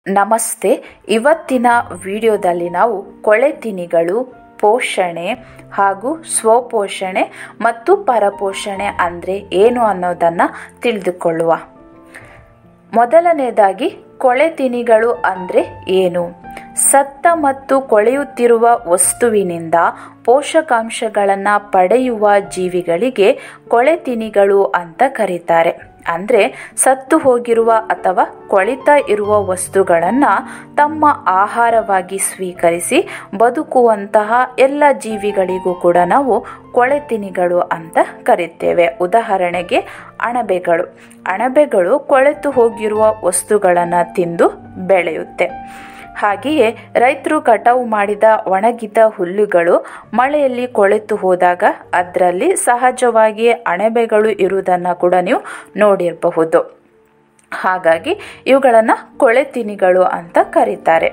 ನಮಸ್ತೆ ಇವತ್ತಿನ ವಿಡಿಯೋದಲ್ಲಿ ನಾವು ಕೊಳೆತಿನಿಗಳು ಪೋಷಣೆ ಹಾಗೂ ಸ್ವಪೋಷಣೆ ಮತ್ತು ಪರಪೋಷಣೆ ಅಂದರೆ ಏನು ಅನ್ನೋದನ್ನು ತಿಳಿದುಕೊಳ್ಳುವ ಮೊದಲನೇದಾಗಿ ಕೊಳೆತಿನಿಗಳು ಅಂದರೆ ಏನು ಸತ್ತ ಮತ್ತು ಕೊಳೆಯುತ್ತಿರುವ ವಸ್ತುವಿನಿಂದ ಪೋಷಕಾಂಶಗಳನ್ನು ಪಡೆಯುವ ಜೀವಿಗಳಿಗೆ ಕೊಳೆತಿನಿಗಳು ಅಂತ ಕರೀತಾರೆ ಅಂದರೆ ಸತ್ತು ಹೋಗಿರುವ ಅಥವಾ ಕೊಳಿತ ಇರುವ ವಸ್ತುಗಳನ್ನು ತಮ್ಮ ಆಹಾರವಾಗಿ ಸ್ವೀಕರಿಸಿ ಬದುಕುವಂತಹ ಎಲ್ಲ ಜೀವಿಗಳಿಗೂ ಕೂಡ ನಾವು ಕೊಳೆತಿನಿಗಳು ಅಂತ ಕರಿತೇವೆ ಉದಾಹರಣೆಗೆ ಅಣಬೆಗಳು ಅಣಬೆಗಳು ಕೊಳೆತು ಹೋಗಿರುವ ವಸ್ತುಗಳನ್ನು ತಿಂದು ಬೆಳೆಯುತ್ತೆ ಹಾಗೆಯೇ ರೈತರು ಕಟಾವು ಮಾಡಿದ ಒಣಗಿದ ಹುಲ್ಲುಗಳು ಮಳೆಯಲ್ಲಿ ಕೊಳೆತು ಹೋದಾಗ ಅದರಲ್ಲಿ ಸಹಜವಾಗಿ ಅಣಬೆಗಳು ಇರುವುದನ್ನು ಕೂಡ ನೀವು ನೋಡಿರಬಹುದು ಹಾಗಾಗಿ ಇವುಗಳನ್ನು ಕೊಳೆತಿನಿಗಳು ಅಂತ ಕರೀತಾರೆ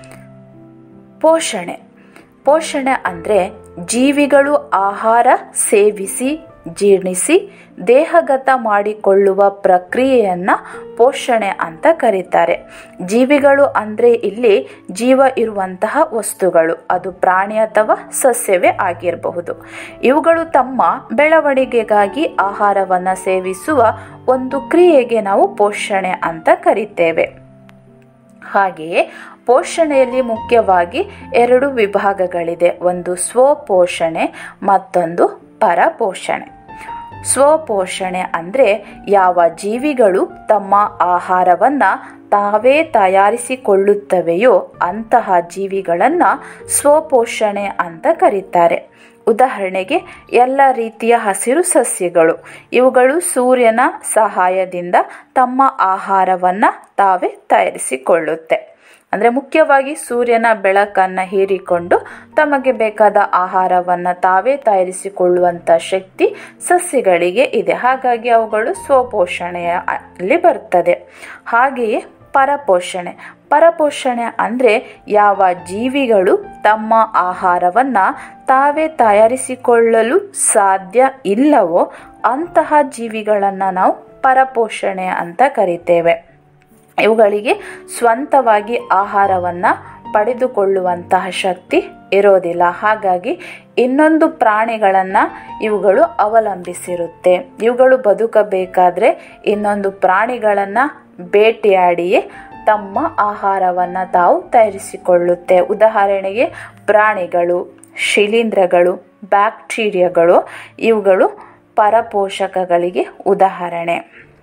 ಪೋಷಣೆ ಪೋಷಣೆ ಅಂದರೆ ಜೀವಿಗಳು ಆಹಾರ ಸೇವಿಸಿ ಜೀರ್ಣಿಸಿ ದೇಹಗತ ಮಾಡಿಕೊಳ್ಳುವ ಪ್ರಕ್ರಿಯೆಯನ್ನು ಪೋಷಣೆ ಅಂತ ಕರೀತಾರೆ ಜೀವಿಗಳು ಅಂದರೆ ಇಲ್ಲಿ ಜೀವ ಇರುವಂತಹ ವಸ್ತುಗಳು ಅದು ಪ್ರಾಣಿ ಅಥವಾ ಸಸ್ಯವೇ ಆಗಿರಬಹುದು ಇವುಗಳು ತಮ್ಮ ಬೆಳವಣಿಗೆಗಾಗಿ ಆಹಾರವನ್ನು ಸೇವಿಸುವ ಒಂದು ಕ್ರಿಯೆಗೆ ನಾವು ಪೋಷಣೆ ಅಂತ ಕರಿತೇವೆ ಹಾಗೆಯೇ ಪೋಷಣೆಯಲ್ಲಿ ಮುಖ್ಯವಾಗಿ ಎರಡು ವಿಭಾಗಗಳಿದೆ ಒಂದು ಸ್ವಪೋಷಣೆ ಮತ್ತೊಂದು ಪರಪೋಷಣೆ ಸ್ವಪೋಷಣೆ ಅಂದರೆ ಯಾವ ಜೀವಿಗಳು ತಮ್ಮ ಆಹಾರವನ್ನು ತಾವೇ ತಯಾರಿಸಿಕೊಳ್ಳುತ್ತವೆಯೋ ಅಂತಹ ಜೀವಿಗಳನ್ನು ಸ್ವಪೋಷಣೆ ಅಂತ ಕರೀತಾರೆ ಉದಾಹರಣೆಗೆ ಎಲ್ಲ ರೀತಿಯ ಹಸಿರು ಸಸ್ಯಗಳು ಇವುಗಳು ಸೂರ್ಯನ ಸಹಾಯದಿಂದ ತಮ್ಮ ಆಹಾರವನ್ನು ತಾವೇ ತಯಾರಿಸಿಕೊಳ್ಳುತ್ತೆ ಅಂದರೆ ಮುಖ್ಯವಾಗಿ ಸೂರ್ಯನ ಬೆಳಕನ್ನು ಹೀರಿಕೊಂಡು ತಮಗೆ ಬೇಕಾದ ಆಹಾರವನ್ನು ತಾವೇ ತಯಾರಿಸಿಕೊಳ್ಳುವಂಥ ಶಕ್ತಿ ಸಸ್ಯಗಳಿಗೆ ಇದೆ ಹಾಗಾಗಿ ಅವುಗಳು ಸ್ವಪೋಷಣೆಯ ಅಲ್ಲಿ ಬರ್ತದೆ ಹಾಗೆಯೇ ಪರಪೋಷಣೆ ಪರಪೋಷಣೆ ಅಂದರೆ ಯಾವ ಜೀವಿಗಳು ತಮ್ಮ ಆಹಾರವನ್ನು ತಾವೇ ತಯಾರಿಸಿಕೊಳ್ಳಲು ಸಾಧ್ಯ ಇಲ್ಲವೋ ಅಂತಹ ಜೀವಿಗಳನ್ನು ನಾವು ಪರಪೋಷಣೆ ಅಂತ ಕರಿತೇವೆ ಇವುಗಳಿಗೆ ಸ್ವಂತವಾಗಿ ಆಹಾರವನ್ನು ಪಡೆದುಕೊಳ್ಳುವಂತಹ ಶಕ್ತಿ ಇರೋದಿಲ್ಲ ಹಾಗಾಗಿ ಇನ್ನೊಂದು ಪ್ರಾಣಿಗಳನ್ನು ಇವುಗಳು ಅವಲಂಬಿಸಿರುತ್ತೆ ಇವುಗಳು ಬದುಕಬೇಕಾದ್ರೆ ಇನ್ನೊಂದು ಪ್ರಾಣಿಗಳನ್ನು ಬೇಟೆಯಾಡಿಯೇ ತಮ್ಮ ಆಹಾರವನ್ನು ತಾವು ತಯಾರಿಸಿಕೊಳ್ಳುತ್ತೆ ಉದಾಹರಣೆಗೆ ಪ್ರಾಣಿಗಳು ಶಿಲೀಂಧ್ರಗಳು ಬ್ಯಾಕ್ಟೀರಿಯಾಗಳು ಇವುಗಳು ಪರಪೋಷಕಗಳಿಗೆ ಉದಾಹರಣೆ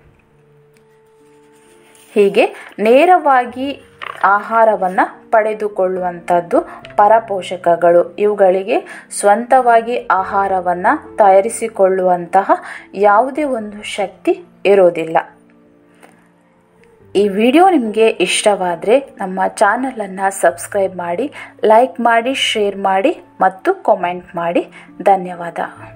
ಹೀಗೆ ನೇರವಾಗಿ ಆಹಾರವನ್ನು ಪಡೆದುಕೊಳ್ಳುವಂಥದ್ದು ಪರಪೋಷಕಗಳು ಇವುಗಳಿಗೆ ಸ್ವಂತವಾಗಿ ಆಹಾರವನ್ನು ತಯಾರಿಸಿಕೊಳ್ಳುವಂತಹ ಯಾವುದೇ ಒಂದು ಶಕ್ತಿ ಇರೋದಿಲ್ಲ ಈ ವಿಡಿಯೋ ನಿಮಗೆ ಇಷ್ಟವಾದರೆ ನಮ್ಮ ಚಾನಲನ್ನು ಸಬ್ಸ್ಕ್ರೈಬ್ ಮಾಡಿ ಲೈಕ್ ಮಾಡಿ ಶೇರ್ ಮಾಡಿ ಮತ್ತು ಕಾಮೆಂಟ್ ಮಾಡಿ ಧನ್ಯವಾದ